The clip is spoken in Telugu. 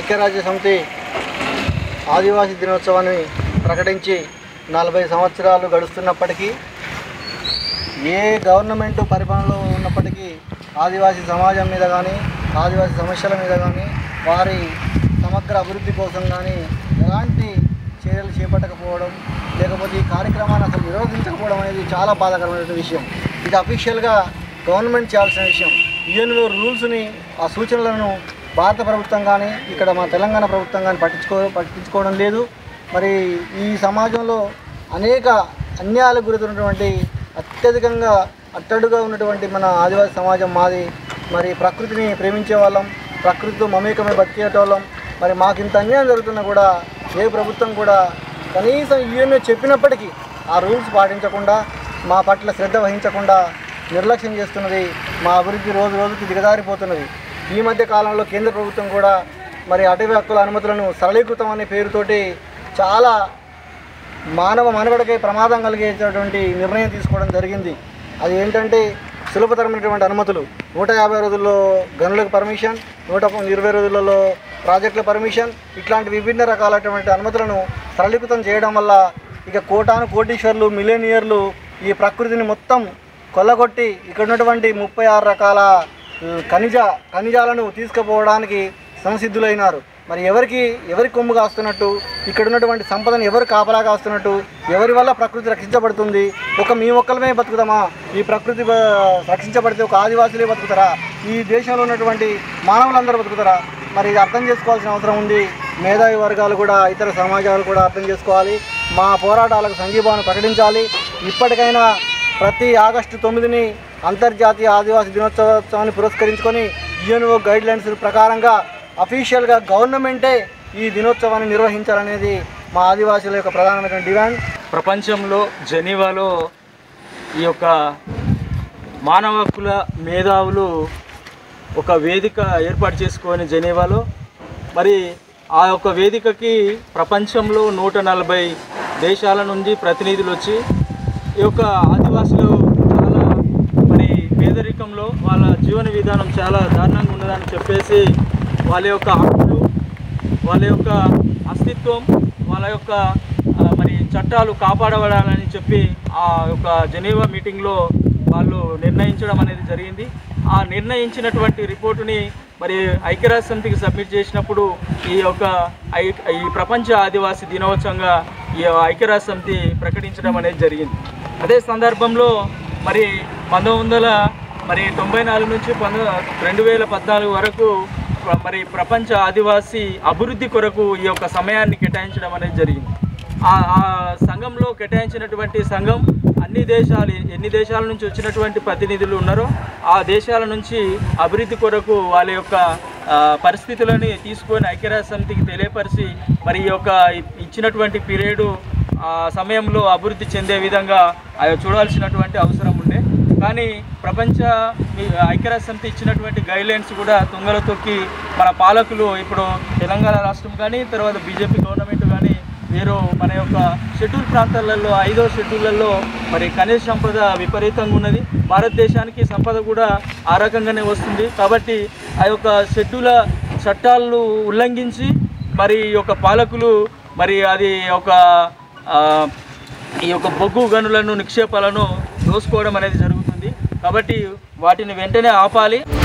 ఐక్యరాజ్య సమితి ఆదివాసీ దినోత్సవాన్ని ప్రకటించి నలభై సంవత్సరాలు గడుస్తున్నప్పటికీ ఏ గవర్నమెంట్ పరిపాలనలో ఉన్నప్పటికీ ఆదివాసీ సమాజం మీద కానీ ఆదివాసీ సమస్యల మీద కానీ వారి సమగ్ర అభివృద్ధి కోసం కానీ ఎలాంటి చర్యలు చేపట్టకపోవడం లేకపోతే ఈ కార్యక్రమాన్ని అసలు నిరోధించకపోవడం అనేది చాలా బాధాకరమైన విషయం ఇది అఫీషియల్గా గవర్నమెంట్ చేయాల్సిన విషయం యుఎన్ఓ రూల్స్ని ఆ సూచనలను భారత ప్రభుత్వం కానీ ఇక్కడ మా తెలంగాణ ప్రభుత్వం కానీ పట్టించుకో పట్టించుకోవడం లేదు మరి ఈ సమాజంలో అనేక అన్యాయాలకు గురవుతున్నటువంటి అత్యధికంగా అట్టడుగా ఉన్నటువంటి మన ఆదివాసీ సమాజం మాది మరి ప్రకృతిని ప్రేమించే వాళ్ళం ప్రకృతితో మమేకమై బతికేటోళ్ళం మరి మాకు ఇంత అన్యాయం జరుగుతున్నా కూడా ఏ ప్రభుత్వం కూడా కనీసం యూఎన్ఏ చెప్పినప్పటికీ ఆ రూల్స్ పాటించకుండా మా పట్ల శ్రద్ధ వహించకుండా నిర్లక్ష్యం చేస్తున్నది మా అభివృద్ధి రోజు రోజుకి దిగజారిపోతున్నది ఈ మధ్య కాలంలో కేంద్ర ప్రభుత్వం కూడా మరి అటవీ హక్కుల అనుమతులను సరళీకృతం అనే పేరుతోటి చాలా మానవ మనుగడకే ప్రమాదం కలిగేటటువంటి నిర్ణయం తీసుకోవడం జరిగింది అది ఏంటంటే సులభతరమైనటువంటి అనుమతులు నూట యాభై రోజుల్లో గనులకు పర్మిషన్ నూట ఇరవై రోజులలో ప్రాజెక్టుల పర్మిషన్ ఇట్లాంటి విభిన్న రకాలైనటువంటి అనుమతులను సరళీకృతం చేయడం వల్ల ఇక కోటాను కోటీశ్వర్లు మిలియనియర్లు ఈ ప్రకృతిని మొత్తం కొల్లగొట్టి ఇక్కడ ఉన్నటువంటి ముప్పై ఆరు రకాల ఉమ్, ఖనిజ ఖనిజాలను తీసుకుపోవడానికి సంసిద్ధులైనారు మరి ఎవరికి ఎవరి కొమ్ము కాస్తున్నట్టు ఇక్కడ ఉన్నటువంటి సంపదను ఎవరు కాపలా కాస్తున్నట్టు ఎవరి వల్ల ప్రకృతి రక్షించబడుతుంది ఒక మీ ఒక్కలమే బతుకుతామా ఈ ప్రకృతి బ- రక్షించబడితే ఒక ఆదివాసులే బతుకుతారా ఈ దేశంలో ఉన్నటువంటి మానవులందరూ బతుకుతారా మరి ఇది అర్థం చేసుకోవాల్సిన అవసరం ఉంది మేధావి వర్గాలు కూడా ఇతర సమాజాలు కూడా అర్థం చేసుకోవాలి మా పోరాటాలకు సంఘీభావం ప్రకటించాలి ఇప్పటికైనా ప్రతి ఆగస్టు తొమ్మిదిని అంతర్జాతీయ ఆదివాసీ దినోత్సవాన్ని పురస్కరించుకొని యుఎన్ఓ గైడ్ లైన్స్ ప్రకారంగా అఫీషియల్గా గవర్నమెంటే ఈ దినోత్సవాన్ని నిర్వహించాలనేది మా ఆదివాసీల యొక్క ప్రధానమైన డిమాండ్ ప్రపంచంలో జెనీవాలో ఈ యొక్క మానవ హక్కుల మేధావులు ఒక వేదిక ఏర్పాటు చేసుకొని జెనీవాలో మరి ఆ యొక్క వేదికకి ప్రపంచంలో నూట నలభై దేశాల నుండి ప్రతినిధులు వచ్చి ఈ యొక్క ఆదివాసులు చాలా మరి పేదరికంలో వాళ్ళ జీవన విధానం చాలా దారుణంగా ఉన్నదని చెప్పేసి వాళ్ళ యొక్క హక్కులు వాళ్ళ యొక్క అస్తిత్వం వాళ్ళ యొక్క ఆ, మరి చట్టాలు కాపాడబడాలని చెప్పి ఆ యొక్క జెనీవా మీటింగ్లో వాళ్ళు నిర్ణయించడం అనేది జరిగింది ఆ నిర్ణయించినటువంటి రిపోర్టుని మరి ఐక్యరాజ్య సమితికి సబ్మిట్ చేసినప్పుడు ఈ యొక్క ఐ ఈ ప్రపంచ ఆదివాసీ దినోత్సవంగా ఈ ఐక్యరాజ్య సమితి ప్రకటించడం అనేది జరిగింది అదే సందర్భంలో మరి పంతొమ్మిది వందల మరి తొంభై నాలుగు నుంచి పంతొ రెండు వేల పద్నాలుగు వరకు ప్ర- మరి ప్రపంచ ఆదివాసీ అభివృద్ధి కొరకు ఈ యొక్క సమయాన్ని కేటాయించడం అనేది జరిగింది ఆ ఆ సంఘంలో కేటాయించినటువంటి సంఘం అన్ని దేశాలు ఎన్ని దేశాల నుంచి వచ్చినటువంటి ప్రతినిధులు ఉన్నారో ఆ దేశాల నుంచి అభివృద్ధి కొరకు వాళ్ళ యొక్క ఆ, పరిస్థితులని తీసుకొని ఐక్యరాజ్య సమితికి తెలియపరిచి మరి ఈ యొక్క ఇ- ఇచ్చినటువంటి పీరియడ్ ఆ సమయంలో అభివృద్ధి చెందే విధంగా అవి చూడాల్సినటువంటి అవసరం ఉండే కానీ ప్రపంచ ఈ ఐక్యరాజ్య సమితి ఇచ్చినటువంటి గైడ్లైన్స్ కూడా తుంగలో తొక్కి మన పాలకులు ఇప్పుడు తెలంగాణ రాష్ట్రం కానీ తర్వాత బీజేపీ గవర్నమెంట్ కానీ వీరు మన యొక్క షెడ్యూల్ ప్రాంతాలలో ఐదో షెడ్యూళ్లలో మరి ఖనిజ సంపద విపరీతంగా ఉన్నది భారతదేశానికి సంపద కూడా ఆ రకంగానే వస్తుంది కాబట్టి ఆ యొక్క షెడ్యూల చట్టాలను ఉల్లంఘించి మరి ఈ యొక్క పాలకులు మరి అది ఒక ఆ, ఈ యొక్క బొగ్గు గనులను నిక్షేపాలను దోసుకోవడం అనేది జరుగుతుంది కాబట్టి వాటిని వెంటనే ఆపాలి